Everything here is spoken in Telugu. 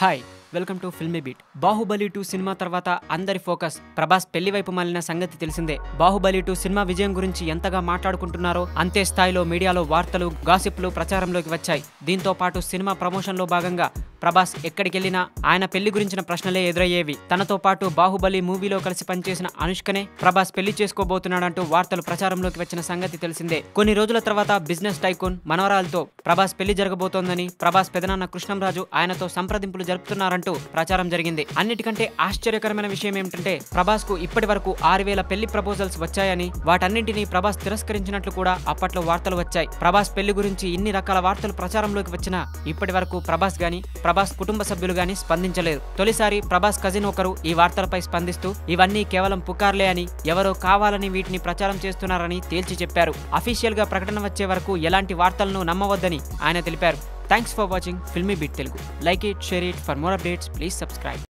hi welcome to Filmibeat Baahubali two సినిమా తర్వాత అందరి ఫోకస్ ప్రభాస్ పెళ్లి వైపు మళ్ళిన సంగతి తెలిసిందే బాహుబలి టూ సినిమా విజయం గురించి ఎంతగా మాట్లాడుకుంటున్నారో అంతే స్థాయిలో మీడియాలో వార్తలు గాసిప్లు ప్రచారంలోకి వచ్చాయి దీంతో పాటు సినిమా ప్రమోషన్లో భాగంగా ప్రభాస్ ఎక్కడికెళ్లినా ఆయన పెళ్లి గురించిన ప్రశ్నలే ఎదురయ్యేవి తనతో పాటు బాహుబలి మూవీలో కలిసి పనిచేసిన అనుష్కనే ప్రభాస్ పెళ్లి చేసుకోబోతున్నాడంటూ వార్తలు ప్రచారంలోకి వచ్చిన సంగతి తెలిసిందే కొన్ని రోజుల తర్వాత బిజినెస్ టైకూన్ మనవరాలతో ప్రభాస్ పెళ్లి జరగబోతోందని ప్రభాస్ పెదనాన్న కృష్ణంరాజు ఆయనతో సంప్రదింపులు జరుపుతున్నారంటూ ప్రచారం జరిగింది అన్నిటికంటే ఆశ్చర్యకరమైన విషయం ఏమిటంటే ప్రభాస్ కు ఇప్పటి వరకు ఆరు వేల పెళ్లి ప్రపోజల్స్ వచ్చాయని వాటన్నింటినీ ప్రభాస్ తిరస్కరించినట్లు కూడా అప్పట్లో వార్తలు వచ్చాయి ప్రభాస్ పెళ్లి గురించి ఇన్ని రకాల వార్తలు ప్రచారంలోకి వచ్చినా ఇప్పటి వరకు ప్రభాస్ గాని ప్రభాస్ కుటుంబ సభ్యులు గాని స్పందించలేదు తొలిసారి ప్రభాస్ కజిన్ ఒకరు ఈ వార్తలపై స్పందిస్తూ ఇవన్నీ కేవలం పుకార్లే అని ఎవరో కావాలని వీటిని ప్రచారం చేస్తున్నారని తేల్చి చెప్పారు అఫీషియల్ గా ప్రకటన వచ్చే వరకు ఎలాంటి వార్తలను నమ్మవద్దని ఆయన తెలిపారు thanks for watching Filmibeat Telugu like it share it for more updates please subscribe